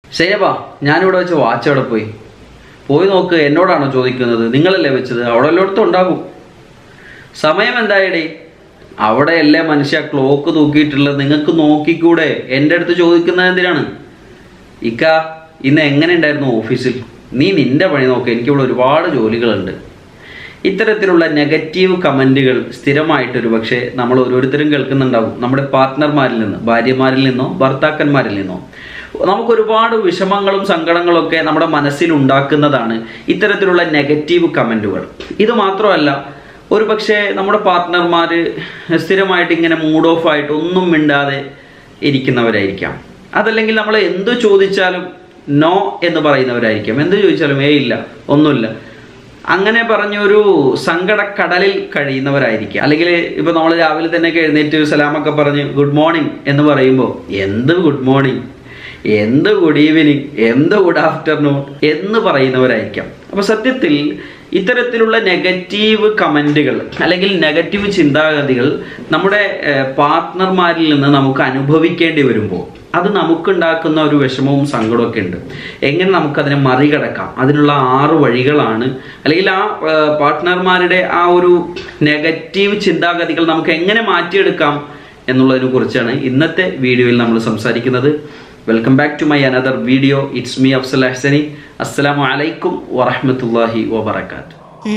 ശരിയപ്പാ ഞാനിവിടെ വെച്ച് വാച്ച് അവിടെ പോയി പോയി നോക്ക് എന്നോടാണോ ചോദിക്കുന്നത് നിങ്ങളല്ലേ വെച്ചത് അവിടെ എല്ലായിടത്തും ഉണ്ടാകും സമയം എന്തായടേ അവിടെയല്ലേ മനുഷ്യ ക്ലോക്ക് തൂക്കിയിട്ടുള്ളത് നിങ്ങൾക്ക് നോക്കിക്കൂടെ എൻ്റെ അടുത്ത് ചോദിക്കുന്നത് എന്തിനാണ് ഇക്ക ഇന്ന് എങ്ങനെ ഉണ്ടായിരുന്നു ഓഫീസിൽ നീ നിന്റെ പണി നോക്ക് എനിക്കിവിടെ ഒരുപാട് ജോലികളുണ്ട് ഇത്തരത്തിലുള്ള നെഗറ്റീവ് കമൻറ്റുകൾ സ്ഥിരമായിട്ട് ഒരു പക്ഷേ നമ്മൾ ഓരോരുത്തരും കേൾക്കുന്നുണ്ടാവും നമ്മുടെ പാർട്ട്ണർമാരിൽ നിന്ന് ഭാര്യമാരിൽ നിന്നോ ഭർത്താക്കന്മാരിൽ നിന്നോ നമുക്ക് ഒരുപാട് വിഷമങ്ങളും സങ്കടങ്ങളും ഒക്കെ നമ്മുടെ മനസ്സിൽ ഉണ്ടാക്കുന്നതാണ് ഇത്തരത്തിലുള്ള നെഗറ്റീവ് കമൻറ്റുകൾ ഇത് മാത്രമല്ല ഒരു പക്ഷേ നമ്മുടെ പാർട്ട്ണർമാർ സ്ഥിരമായിട്ട് ഇങ്ങനെ മൂഡ് ഓഫ് ആയിട്ട് ഒന്നും മിണ്ടാതെ ഇരിക്കുന്നവരായിരിക്കാം അതല്ലെങ്കിൽ നമ്മൾ എന്ത് ചോദിച്ചാലും നോ എന്ന് പറയുന്നവരായിരിക്കാം എന്ത് ചോദിച്ചാലും ഏ ഇല്ല ഒന്നുമില്ല അങ്ങനെ പറഞ്ഞൊരു സങ്കടക്കടലിൽ കഴിയുന്നവരായിരിക്കും അല്ലെങ്കിൽ ഇപ്പൊ നമ്മൾ രാവിലെ തന്നെ ഒക്കെ എഴുന്നേറ്റ് സലാമൊക്കെ പറഞ്ഞ് ഗുഡ് മോർണിംഗ് എന്ന് പറയുമ്പോൾ എന്ത് ഗുഡ് മോർണിംഗ് എന്ത് ഗുഡ് ഈവനിങ് എന്ത് ഗുഡ് ആഫ്റ്റർനൂൺ എന്ന് പറയുന്നവരായിരിക്കാം അപ്പൊ സത്യത്തിൽ ഇത്തരത്തിലുള്ള നെഗറ്റീവ് കമൻറ്റുകൾ അല്ലെങ്കിൽ നെഗറ്റീവ് ചിന്താഗതികൾ നമ്മുടെ പാർട്ട്ണർമാരിൽ നിന്ന് നമുക്ക് അനുഭവിക്കേണ്ടി വരുമ്പോൾ അത് നമുക്കുണ്ടാക്കുന്ന ഒരു വിഷമവും സങ്കടമൊക്കെ ഉണ്ട് എങ്ങനെ നമുക്കതിനെ മറികടക്കാം അതിനുള്ള ആറ് വഴികളാണ് അല്ലെങ്കിൽ ആ പാർട്ട്ണർമാരുടെ ആ ഒരു നെഗറ്റീവ് ചിന്താഗതികൾ നമുക്ക് എങ്ങനെ മാറ്റിയെടുക്കാം എന്നുള്ളതിനെ കുറിച്ചാണ് ഇന്നത്തെ വീഡിയോയിൽ നമ്മൾ സംസാരിക്കുന്നത് welcome back to my another video it's me Afsal Hasani അസ്സലാമു അലൈക്കും വറഹ്മത്തുള്ളാഹി വബറകാത്ത്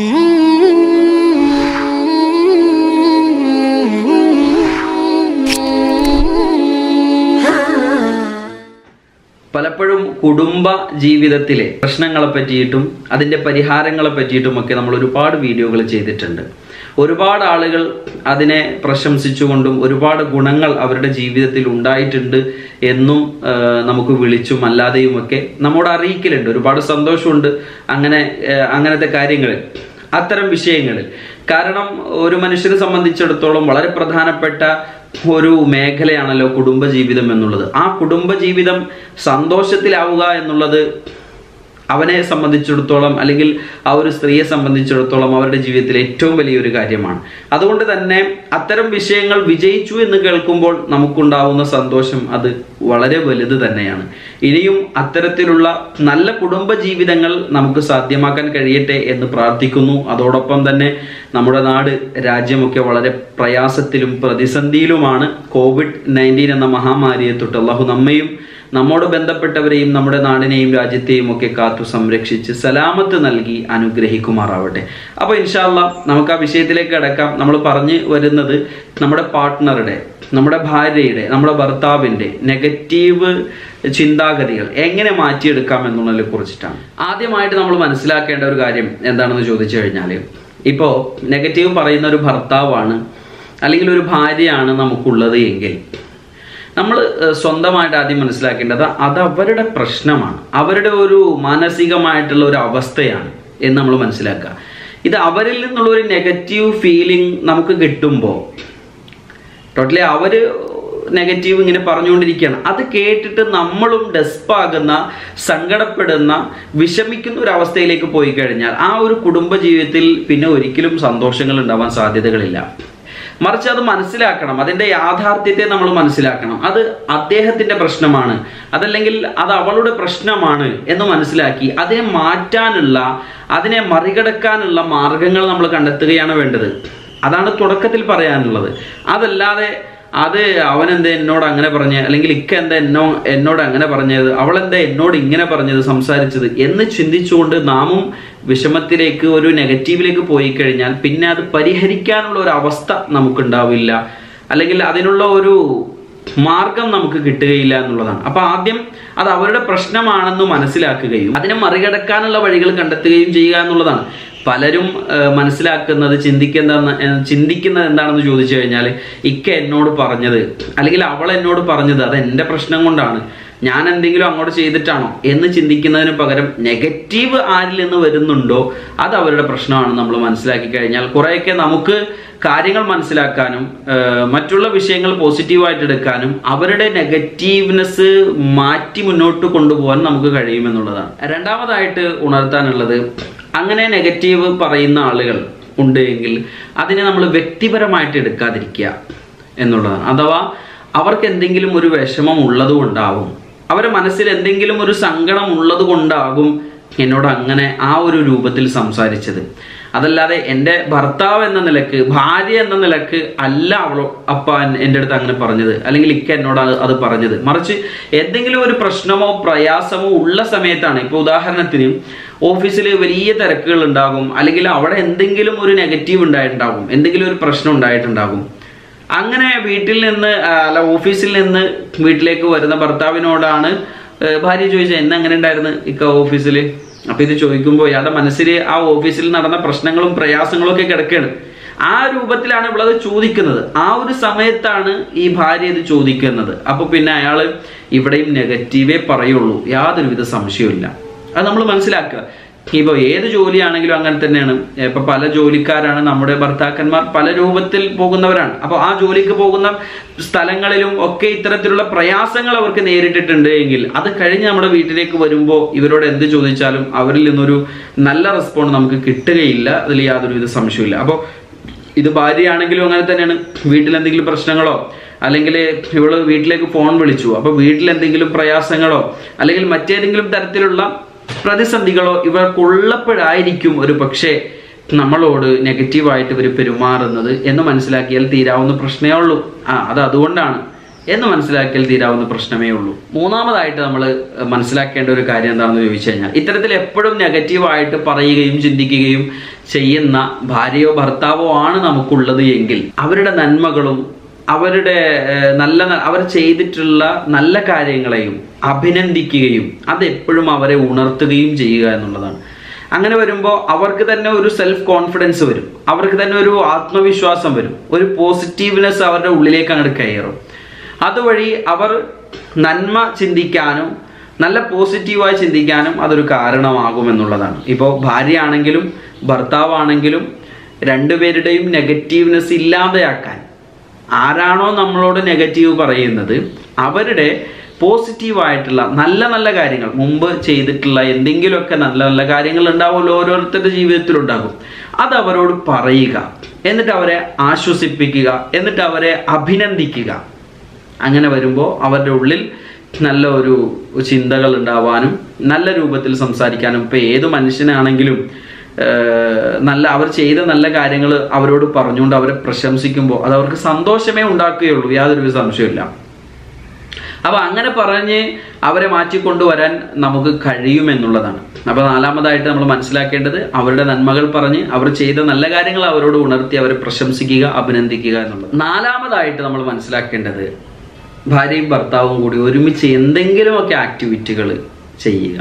പലപ്പോഴും കുടുംബ ജീവിതത്തിലെ പ്രശ്നങ്ങളെ പറ്റിയിട്ടും അതിൻ്റെ പരിഹാരങ്ങളെ പറ്റിയിട്ടും ഒക്കെ നമ്മൾ ഒരുപാട് വീഡിയോകൾ ചെയ്തിട്ടുണ്ട് ഒരുപാട് ആളുകൾ അതിനെ പ്രശംസിച്ചുകൊണ്ടും ഒരുപാട് ഗുണങ്ങൾ അവരുടെ ജീവിതത്തിൽ ഉണ്ടായിട്ടുണ്ട് എന്നും ആ, നമുക്ക് വിളിച്ചും അല്ലാതെയും ഒക്കെ നമ്മോട് അറിയിക്കലുണ്ട് ഒരുപാട് സന്തോഷമുണ്ട് അങ്ങനെ ആ, അങ്ങനത്തെ കാര്യങ്ങളിൽ അത്തരം വിഷയങ്ങളിൽ കാരണം ഒരു മനുഷ്യനെ സംബന്ധിച്ചിടത്തോളം വളരെ പ്രധാനപ്പെട്ട ഒരു മേഖലയാണല്ലോ കുടുംബജീവിതം എന്നുള്ളത് ആ കുടുംബജീവിതം സന്തോഷത്തിലാവുക എന്നുള്ളത് അവനെ സംബന്ധിച്ചിടത്തോളം അല്ലെങ്കിൽ ആ ഒരു സ്ത്രീയെ സംബന്ധിച്ചിടത്തോളം അവരുടെ ജീവിതത്തിൽ ഏറ്റവും വലിയൊരു കാര്യമാണ് അതുകൊണ്ട് തന്നെ അത്തരം വിഷയങ്ങൾ വിജയിച്ചു എന്ന് കേൾക്കുമ്പോൾ നമുക്കുണ്ടാവുന്ന സന്തോഷം അത് വളരെ വലുത് തന്നെയാണ് ഇനിയും അത്തരത്തിലുള്ള നല്ല കുടുംബ ജീവിതങ്ങൾ നമുക്ക് സാധ്യമാക്കാൻ കഴിയട്ടെ എന്ന് പ്രാർത്ഥിക്കുന്നു അതോടൊപ്പം തന്നെ നമ്മുടെ നാട് രാജ്യമൊക്കെ വളരെ പ്രയാസത്തിലും പ്രതിസന്ധിയിലുമാണ് കോവിഡ് നയൻറ്റീൻ എന്ന മഹാമാരിയെ തൊട്ട് അള്ളാഹു നമ്മയും നമ്മോട് ബന്ധപ്പെട്ടവരെയും നമ്മുടെ നാടിനെയും രാജ്യത്തെയും ഒക്കെ കാത്തു സംരക്ഷിച്ച് സലാമത്ത് നൽകി അനുഗ്രഹിക്കുമാറാവട്ടെ അപ്പോൾ ഇൻഷാല്ല നമുക്ക് ആ വിഷയത്തിലേക്ക് അടക്കാം നമ്മൾ പറഞ്ഞു വരുന്നത് നമ്മുടെ പാർട്ട്ണറുടെ നമ്മുടെ ഭാര്യയുടെ നമ്മുടെ ഭർത്താവിൻ്റെ നെഗറ്റീവ് ചിന്താഗതികൾ എങ്ങനെ മാറ്റിയെടുക്കാം എന്നുള്ളതിനെ കുറിച്ചിട്ടാണ് ആദ്യമായിട്ട് നമ്മൾ മനസ്സിലാക്കേണ്ട ഒരു കാര്യം എന്താണെന്ന് ചോദിച്ചു കഴിഞ്ഞാൽ ഇപ്പോൾ നെഗറ്റീവ് പറയുന്ന ഒരു ഭർത്താവാണ് അല്ലെങ്കിൽ ഒരു ഭാര്യയാണ് നമുക്കുള്ളത് എങ്കിൽ നമ്മൾ സ്വന്തമായിട്ട് ആദ്യം മനസ്സിലാക്കേണ്ടത് അത് അവരുടെ പ്രശ്നമാണ് അവരുടെ ഒരു മാനസികമായിട്ടുള്ള ഒരു അവസ്ഥയാണ് എന്ന് നമ്മൾ മനസ്സിലാക്കുക ഇത് അവരിൽ നിന്നുള്ള ഒരു നെഗറ്റീവ് ഫീലിംഗ് നമുക്ക് കിട്ടുമ്പോൾ ടോട്ടലി അവര് നെഗറ്റീവ് ഇങ്ങനെ പറഞ്ഞുകൊണ്ടിരിക്കുകയാണ് അത് കേട്ടിട്ട് നമ്മളും ഡെസ്പാകുന്ന സങ്കടപ്പെടുന്ന വിഷമിക്കുന്ന ഒരു അവസ്ഥയിലേക്ക് പോയി കഴിഞ്ഞാൽ ആ ഒരു കുടുംബ ജീവിതത്തിൽ പിന്നെ ഒരിക്കലും സന്തോഷങ്ങൾ ഉണ്ടാവാൻ സാധ്യതകളില്ല മറിച്ച് അത് മനസ്സിലാക്കണം അതിന്റെ യാഥാർത്ഥ്യത്തെ നമ്മൾ മനസ്സിലാക്കണം അത് അദ്ദേഹത്തിന്റെ പ്രശ്നമാണ് അതല്ലെങ്കിൽ അത് അവളുടെ പ്രശ്നമാണ് എന്ന് മനസ്സിലാക്കി അതിനെ മാറ്റാനുള്ള അതിനെ മറികടക്കാനുള്ള മാർഗങ്ങൾ നമ്മൾ കണ്ടെത്തുകയാണ് വേണ്ടത് അതാണ് തുടക്കത്തിൽ പറയാനുള്ളത് അതല്ലാതെ അത് അവൻ എന്താ എന്നോട് അങ്ങനെ പറഞ്ഞ് അല്ലെങ്കിൽ ഇക്ക എന്താ എന്നോ എന്നോട് അങ്ങനെ പറഞ്ഞത് അവൾ എന്താ എന്നോട് ഇങ്ങനെ പറഞ്ഞത് സംസാരിച്ചത് എന്ന് ചിന്തിച്ചുകൊണ്ട് നാമും വിഷമത്തിലേക്ക് ഒരു നെഗറ്റീവിലേക്ക് പോയി കഴിഞ്ഞാൽ പിന്നെ അത് പരിഹരിക്കാനുള്ള ഒരു അവസ്ഥ നമുക്കുണ്ടാവില്ല അല്ലെങ്കിൽ അതിനുള്ള ഒരു മാർഗം നമുക്ക് കിട്ടുകയില്ല എന്നുള്ളതാണ് അപ്പൊ ആദ്യം അത് അവരുടെ പ്രശ്നമാണെന്ന് മനസ്സിലാക്കുകയും അതിനെ മറികടക്കാനുള്ള വഴികൾ കണ്ടെത്തുകയും ചെയ്യുക എന്നുള്ളതാണ് പലരും ആ, മനസ്സിലാക്കുന്നത് ചിന്തിക്കുന്ന ചിന്തിക്കുന്നത് എന്താണെന്ന് ചോദിച്ചു കഴിഞ്ഞാൽ ഇക്ക എന്നോട് പറഞ്ഞത് അല്ലെങ്കിൽ അവൾ എന്നോട് പറഞ്ഞത് അത് എൻ്റെ പ്രശ്നം കൊണ്ടാണ് ഞാൻ എന്തെങ്കിലും അങ്ങോട്ട് ചെയ്തിട്ടാണോ എന്ന് ചിന്തിക്കുന്നതിന് പകരം നെഗറ്റീവ് ആരിൽ നിന്ന് വരുന്നുണ്ടോ അത് അവരുടെ പ്രശ്നമാണ് നമ്മൾ മനസ്സിലാക്കി കഴിഞ്ഞാൽ കുറേയൊക്കെ നമുക്ക് കാര്യങ്ങൾ മനസ്സിലാക്കാനും ആ, മറ്റുള്ള വിഷയങ്ങൾ പോസിറ്റീവായിട്ട് എടുക്കാനും അവരുടെ നെഗറ്റീവ്നെസ് മാറ്റി മുന്നോട്ട് കൊണ്ടുപോകാൻ നമുക്ക് കഴിയുമെന്നുള്ളതാണ് രണ്ടാമതായിട്ട് ഉണർത്താനുള്ളത് അങ്ങനെ നെഗറ്റീവ് പറയുന്ന ആളുകൾ ഉണ്ട് എങ്കിൽ അതിനെ നമ്മൾ വ്യക്തിപരമായിട്ട് എടുക്കാതിരിക്കുക എന്നുള്ളതാണ് അഥവാ അവർക്ക് എന്തെങ്കിലും ഒരു വിഷമം ഉള്ളതുകൊണ്ടാവും അവരെ മനസ്സിൽ എന്തെങ്കിലും ഒരു സങ്കടം ഉള്ളത് കൊണ്ടാകും എന്നോട് അങ്ങനെ ആ ഒരു രൂപത്തിൽ സംസാരിച്ചത് അതല്ലാതെ എൻ്റെ ഭർത്താവ് എന്ന നിലക്ക് ഭാര്യ എന്ന നിലക്ക് അല്ല അവളോ അപ്പ എൻ- എൻ്റെ അടുത്ത് അങ്ങനെ പറഞ്ഞത് അല്ലെങ്കിൽ ഇക്ക എന്നോട് അത് അത് പറഞ്ഞത് മറിച്ച് എന്തെങ്കിലും ഒരു പ്രശ്നമോ പ്രയാസമോ ഉള്ള സമയത്താണ് ഇപ്പോൾ ഉദാഹരണത്തിന് ഓഫീസിൽ വലിയ തിരക്കുകൾ ഉണ്ടാകും അല്ലെങ്കിൽ അവിടെ എന്തെങ്കിലും ഒരു നെഗറ്റീവ് ഉണ്ടായിട്ടുണ്ടാകും എന്തെങ്കിലും ഒരു പ്രശ്നം ഉണ്ടായിട്ടുണ്ടാകും അങ്ങനെ വീട്ടിൽ നിന്ന് ആ, അല്ല ഓഫീസിൽ നിന്ന് വീട്ടിലേക്ക് വരുന്ന ഭർത്താവിനോടാണ് ഏ, ഭാര്യ ചോദിച്ചത് എന്നെ എങ്ങനെ ഉണ്ടായിരുന്നു ഇക്ക ഓഫീസിൽ അപ്പൊ ഇത് ചോദിക്കുമ്പോൾ ഇയാളുടെ മനസ്സിൽ ആ ഓഫീസിൽ നടന്ന പ്രശ്നങ്ങളും പ്രയാസങ്ങളും ഒക്കെ കിടക്കുകയാണ് ആ രൂപത്തിലാണ് ഇവളത് ചോദിക്കുന്നത് ആ ഒരു സമയത്താണ് ഈ ഭാര്യ ഇത് ചോദിക്കുന്നത് അപ്പൊ പിന്നെ അയാള് ഇവിടെയും നെഗറ്റീവേ പറയുള്ളൂ യാതൊരുവിധ സംശയവുമില്ല അത് നമ്മൾ മനസ്സിലാക്കുക ഇപ്പോൾ ഏത് ജോലിയാണെങ്കിലും അങ്ങനെ തന്നെയാണ് ഇപ്പൊ പല ജോലിക്കാരാണ് നമ്മുടെ ഭർത്താക്കന്മാർ പല രൂപത്തിൽ പോകുന്നവരാണ് അപ്പോൾ ആ ജോലിക്ക് പോകുന്ന സ്ഥലങ്ങളിലും ഒക്കെ ഇത്തരത്തിലുള്ള പ്രയാസങ്ങൾ അവർക്ക് നേരിട്ടിട്ടുണ്ട് എങ്കിൽ അത് കഴിഞ്ഞ് നമ്മുടെ വീട്ടിലേക്ക് വരുമ്പോൾ ഇവരോട് എന്ത് ചോദിച്ചാലും അവരിൽ നിന്നൊരു നല്ല റെസ്പോണ്ട് നമുക്ക് കിട്ടുകയില്ല അതിൽ യാതൊരുവിധ സംശയമില്ല അപ്പോൾ ഇത് ഭാര്യയാണെങ്കിലും അങ്ങനെ തന്നെയാണ് വീട്ടിൽ എന്തെങ്കിലും പ്രശ്നങ്ങളോ അല്ലെങ്കിൽ ഇവള് വീട്ടിലേക്ക് ഫോൺ വിളിച്ചു അപ്പൊ വീട്ടിൽ എന്തെങ്കിലും പ്രയാസങ്ങളോ അല്ലെങ്കിൽ മറ്റേതെങ്കിലും തരത്തിലുള്ള പ്രതിസന്ധികളോ ഇവർക്കുള്ളപ്പോഴായിരിക്കും ഒരു പക്ഷേ നമ്മളോട് നെഗറ്റീവായിട്ട് ഇവർ പെരുമാറുന്നത് എന്ന് മനസ്സിലാക്കിയാൽ തീരാവുന്ന പ്രശ്നമേ ഉള്ളൂ ആ അത് അതുകൊണ്ടാണ് എന്ന് മനസ്സിലാക്കിയാൽ തീരാവുന്ന പ്രശ്നമേ ഉള്ളൂ മൂന്നാമതായിട്ട് നമ്മൾ മനസ്സിലാക്കേണ്ട ഒരു കാര്യം എന്താണെന്ന് ചോദിച്ചു കഴിഞ്ഞാൽ ഇത്തരത്തിൽ എപ്പോഴും നെഗറ്റീവായിട്ട് പറയുകയും ചിന്തിക്കുകയും ചെയ്യുന്ന ഭാര്യയോ ഭർത്താവോ ആണ് നമുക്കുള്ളത് എങ്കിൽ അവരുടെ നന്മകളും അവരുടെ ഏഹ്, നല്ല ന- അവർ ചെയ്തിട്ടുള്ള നല്ല കാര്യങ്ങളെയും അഭിനന്ദിക്കുകയും അത് എപ്പോഴും അവരെ ഉണർത്തുകയും ചെയ്യുക എന്നുള്ളതാണ് അങ്ങനെ വരുമ്പോൾ അവർക്ക് തന്നെ ഒരു സെൽഫ് കോൺഫിഡൻസ് വരും അവർക്ക് തന്നെ ഒരു ആത്മവിശ്വാസം വരും ഒരു പോസിറ്റീവ്നെസ് അവരുടെ ഉള്ളിലേക്ക് അങ്ങോട്ട് കയറും അതുവഴി അവർ നന്മ ചിന്തിക്കാനും നല്ല പോസിറ്റീവായി ചിന്തിക്കാനും അതൊരു കാരണമാകും എന്നുള്ളതാണ് ഇപ്പോൾ ഭാര്യയാണെങ്കിലും ഭർത്താവാണെങ്കിലും രണ്ടുപേരുടെയും നെഗറ്റീവ്നെസ് ഇല്ലാതെയാക്കാൻ ആരാണോ നമ്മളോട് നെഗറ്റീവ് പറയുന്നത് അവരുടെ പോസിറ്റീവായിട്ടുള്ള നല്ല നല്ല കാര്യങ്ങൾ മുമ്പ് ചെയ്തിട്ടുള്ള എന്തെങ്കിലുമൊക്കെ നല്ല നല്ല കാര്യങ്ങൾ ഉണ്ടാവുമല്ലോ ഓരോരുത്തരുടെ ജീവിതത്തിൽ ഉണ്ടാകും അത് അവരോട് പറയുക എന്നിട്ട് അവരെ ആശ്വസിപ്പിക്കുക എന്നിട്ട് അവരെ അഭിനന്ദിക്കുക അങ്ങനെ വരുമ്പോൾ അവരുടെ ഉള്ളിൽ നല്ല ഒരു ചിന്തകൾ ഉണ്ടാവാനും നല്ല രൂപത്തിൽ സംസാരിക്കാനും ഇപ്പൊ ഏത് മനുഷ്യനാണെങ്കിലും ഏഹ്, നല്ല അവർ ചെയ്ത നല്ല കാര്യങ്ങൾ അവരോട് പറഞ്ഞുകൊണ്ട് അവരെ പ്രശംസിക്കുമ്പോൾ അത് അവർക്ക് സന്തോഷമേ ഉണ്ടാക്കുകയുള്ളൂ യാതൊരു സംശയമില്ല അപ്പൊ അങ്ങനെ പറഞ്ഞ് അവരെ മാറ്റിക്കൊണ്ടുവരാൻ നമുക്ക് കഴിയുമെന്നുള്ളതാണ് അപ്പൊ നാലാമതായിട്ട് നമ്മൾ മനസ്സിലാക്കേണ്ടത് അവരുടെ നന്മകൾ പറഞ്ഞ് അവർ ചെയ്ത നല്ല കാര്യങ്ങൾ അവരോട് ഉണർത്തി അവരെ പ്രശംസിക്കുക അഭിനന്ദിക്കുക എന്നുള്ളത് നാലാമതായിട്ട് നമ്മൾ മനസ്സിലാക്കേണ്ടത് ഭാര്യയും ഭർത്താവും കൂടി ഒരുമിച്ച് എന്തെങ്കിലുമൊക്കെ ആക്ടിവിറ്റികൾ ചെയ്യുക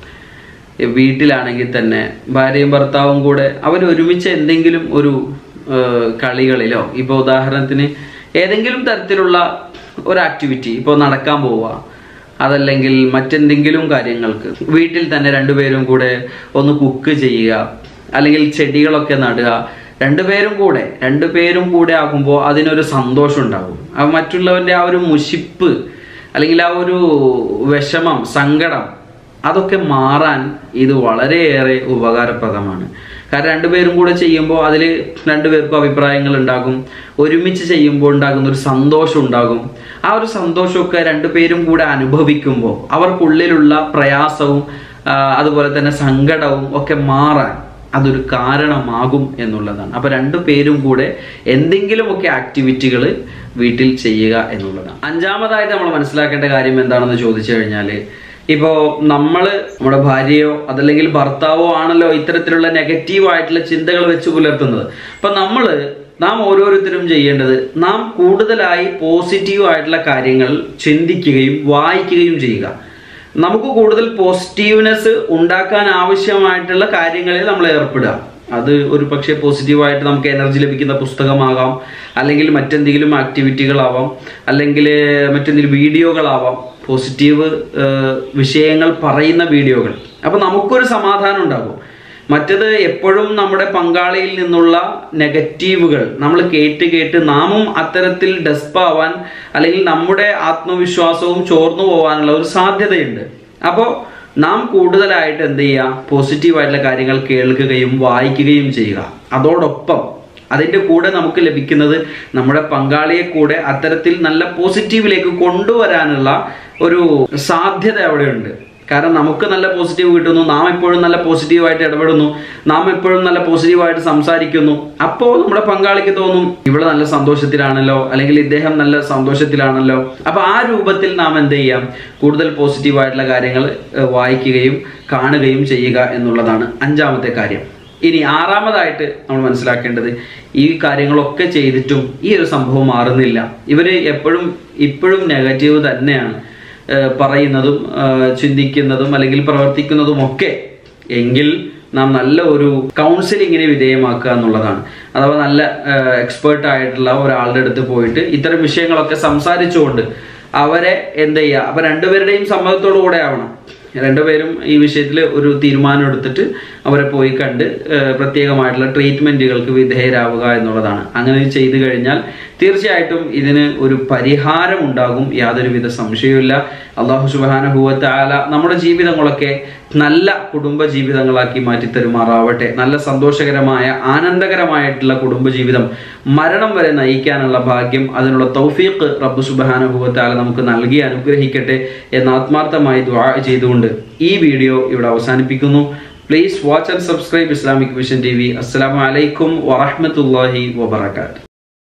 ഈ വീട്ടിലാണെങ്കിൽ തന്നെ ഭാര്യയും ഭർത്താവും കൂടെ അവർ ഒരുമിച്ച് എന്തെങ്കിലും ഒരു ഏഹ്, കളികളിലോ ഇപ്പോൾ ഉദാഹരണത്തിന് ഏതെങ്കിലും തരത്തിലുള്ള ഒരു ആക്ടിവിറ്റി ഇപ്പോൾ നടക്കാൻ പോവുക അതല്ലെങ്കിൽ മറ്റെന്തെങ്കിലും കാര്യങ്ങൾക്ക് വീട്ടിൽ തന്നെ രണ്ടുപേരും കൂടെ ഒന്ന് കുക്ക് ചെയ്യുക അല്ലെങ്കിൽ ചെടികളൊക്കെ നടുക രണ്ടുപേരും കൂടെ രണ്ടുപേരും കൂടെ ആകുമ്പോൾ അതിനൊരു സന്തോഷം ഉണ്ടാകും ആ മറ്റുള്ളവന്റെ ആ ഒരു മുഷിപ്പ് അല്ലെങ്കിൽ ആ ഒരു വിഷമം സങ്കടം അതൊക്കെ മാറാൻ ഇത് വളരെയേറെ ഉപകാരപ്രദമാണ് കാരണം രണ്ടുപേരും കൂടെ ചെയ്യുമ്പോൾ അതിൽ രണ്ടുപേർക്കും അഭിപ്രായങ്ങൾ ഉണ്ടാകും ഒരുമിച്ച് ചെയ്യുമ്പോൾ ഉണ്ടാകുന്ന ഒരു സന്തോഷം ഉണ്ടാകും ആ ഒരു സന്തോഷമൊക്കെ രണ്ടുപേരും കൂടെ അനുഭവിക്കുമ്പോൾ അവർക്കുള്ളിലുള്ള പ്രയാസവും ആ, അതുപോലെ തന്നെ സങ്കടവും ഒക്കെ മാറാൻ അതൊരു കാരണമാകും എന്നുള്ളതാണ് അപ്പൊ രണ്ടു പേരും കൂടെ എന്തെങ്കിലുമൊക്കെ ആക്ടിവിറ്റികൾ വീട്ടിൽ ചെയ്യുക എന്നുള്ളതാണ് അഞ്ചാമതായിട്ട് നമ്മൾ മനസ്സിലാക്കേണ്ട കാര്യം എന്താണെന്ന് ചോദിച്ചു കഴിഞ്ഞാല് ഇപ്പോ നമ്മള് നമ്മുടെ ഭാര്യയോ അതല്ലെങ്കിൽ ഭർത്താവോ ആണല്ലോ ഇത്തരത്തിലുള്ള നെഗറ്റീവ് ആയിട്ടുള്ള ചിന്തകൾ വെച്ച് പുലർത്തുന്നത് അപ്പൊ നമ്മള് നാം ഓരോരുത്തരും ചെയ്യേണ്ടത് നാം കൂടുതലായി പോസിറ്റീവ് ആയിട്ടുള്ള കാര്യങ്ങൾ ചിന്തിക്കുകയും വായിക്കുകയും ചെയ്യുക നമുക്ക് കൂടുതൽ പോസിറ്റീവ്നെസ് ഉണ്ടാക്കാൻ ആവശ്യമായിട്ടുള്ള കാര്യങ്ങളിൽ നമ്മൾ ഏർപ്പെടുക അത് ഒരു പക്ഷേ പോസിറ്റീവായിട്ട് നമുക്ക് എനർജി ലഭിക്കുന്ന പുസ്തകമാകാം അല്ലെങ്കിൽ മറ്റെന്തെങ്കിലും ആക്ടിവിറ്റികളാവാം അല്ലെങ്കിൽ മറ്റെന്തെങ്കിലും വീഡിയോകളാവാം പോസിറ്റീവ് വിഷയങ്ങൾ പറയുന്ന വീഡിയോകൾ അപ്പൊ നമുക്കൊരു സമാധാനം ഉണ്ടാകും മറ്റത് എപ്പോഴും നമ്മുടെ പങ്കാളിയിൽ നിന്നുള്ള നെഗറ്റീവുകൾ നമ്മൾ കേട്ട് കേട്ട് നാമും അത്തരത്തിൽ ഡെസ്പ് ആവാൻ അല്ലെങ്കിൽ നമ്മുടെ ആത്മവിശ്വാസവും ചോർന്നു പോകാനുള്ള ഒരു സാധ്യതയുണ്ട് അപ്പോൾ നാം കൂടുതലായിട്ട് എന്ത് ചെയ്യുക പോസിറ്റീവായിട്ടുള്ള കാര്യങ്ങൾ കേൾക്കുകയും വായിക്കുകയും ചെയ്യുക അതോടൊപ്പം അതിൻ്റെ കൂടെ നമുക്ക് ലഭിക്കുന്നത് നമ്മുടെ പങ്കാളിയെ കൂടെ അത്തരത്തിൽ നല്ല പോസിറ്റീവിലേക്ക് കൊണ്ടുവരാനുള്ള ഒരു സാധ്യത അവിടെയുണ്ട് കാരണം നമുക്ക് നല്ല പോസിറ്റീവ് കിട്ടുന്നു നാം എപ്പോഴും നല്ല പോസിറ്റീവായിട്ട് ഇടപെടുന്നു നാം എപ്പോഴും നല്ല പോസിറ്റീവായിട്ട് സംസാരിക്കുന്നു അപ്പോൾ നമ്മുടെ പങ്കാളിക്ക് തോന്നും ഇവിടെ നല്ല സന്തോഷത്തിലാണല്ലോ അല്ലെങ്കിൽ ഇദ്ദേഹം നല്ല സന്തോഷത്തിലാണല്ലോ അപ്പൊ ആ രൂപത്തിൽ നാം എന്ത് ചെയ്യാം കൂടുതൽ പോസിറ്റീവായിട്ടുള്ള കാര്യങ്ങൾ ഏഹ്, വായിക്കുകയും കാണുകയും ചെയ്യുക എന്നുള്ളതാണ് അഞ്ചാമത്തെ കാര്യം ഇനി ആറാമതായിട്ട് നമ്മൾ മനസ്സിലാക്കേണ്ടത് ഈ കാര്യങ്ങളൊക്കെ ചെയ്തിട്ടും ഈ ഒരു സംഭവം മാറുന്നില്ല ഇവര് എപ്പോഴും ഇപ്പോഴും നെഗറ്റീവ് തന്നെയാണ് ഏഹ് പറയുന്നതും ഏഹ് ചിന്തിക്കുന്നതും അല്ലെങ്കിൽ പ്രവർത്തിക്കുന്നതും ഒക്കെ എങ്കിൽ നാം നല്ല ഒരു കൗൺസിലിങ്ങിന് വിധേയമാക്കുക എന്നുള്ളതാണ് അഥവാ നല്ല എക്സ്പേർട്ട് ആയിട്ടുള്ള ഒരാളുടെ അടുത്ത് പോയിട്ട് ഇത്തരം വിഷയങ്ങളൊക്കെ സംസാരിച്ചുകൊണ്ട് അവരെ എന്ത് ചെയ്യുക അപ്പൊ രണ്ടുപേരുടെയും സമ്മതത്തോടു കൂടെ ആവണം രണ്ടുപേരും ഈ വിഷയത്തിൽ ഒരു തീരുമാനം എടുത്തിട്ട് അവരെ പോയി കണ്ട് ഏഹ്, പ്രത്യേകമായിട്ടുള്ള ട്രീറ്റ്മെന്റുകൾക്ക് വിധേയരാവുക എന്നുള്ളതാണ് അങ്ങനെ ചെയ്തു കഴിഞ്ഞാൽ തീർച്ചയായിട്ടും ഇതിന് ഒരു പരിഹാരം ഉണ്ടാകും യാതൊരുവിധ സംശയവുമില്ല അള്ളാഹു സുബാനുഭൂവത്ത് ആല നമ്മുടെ ജീവിതങ്ങളൊക്കെ നല്ല കുടുംബ ജീവിതങ്ങളാക്കി മാറ്റി തരുമാറാവട്ടെ നല്ല സന്തോഷകരമായ ആനന്ദകരമായിട്ടുള്ള കുടുംബ ജീവിതം മരണം വരെ നയിക്കാനുള്ള ഭാഗ്യം അതിനുള്ള തൗഫീഖ് റബ്ബു സുബാനുഭൂവത്ത് ആല നമുക്ക് നൽകി അനുഗ്രഹിക്കട്ടെ എന്ന് ആത്മാർത്ഥമായി ദുആ ചെയ്തുകൊണ്ട് ഈ വീഡിയോ ഇവിടെ അവസാനിപ്പിക്കുന്നു please watch and subscribe Islamic vision T V അസ്സലാമു അലൈക്കും വറഹ്മത്തുള്ളാഹി വബറകാതുഹു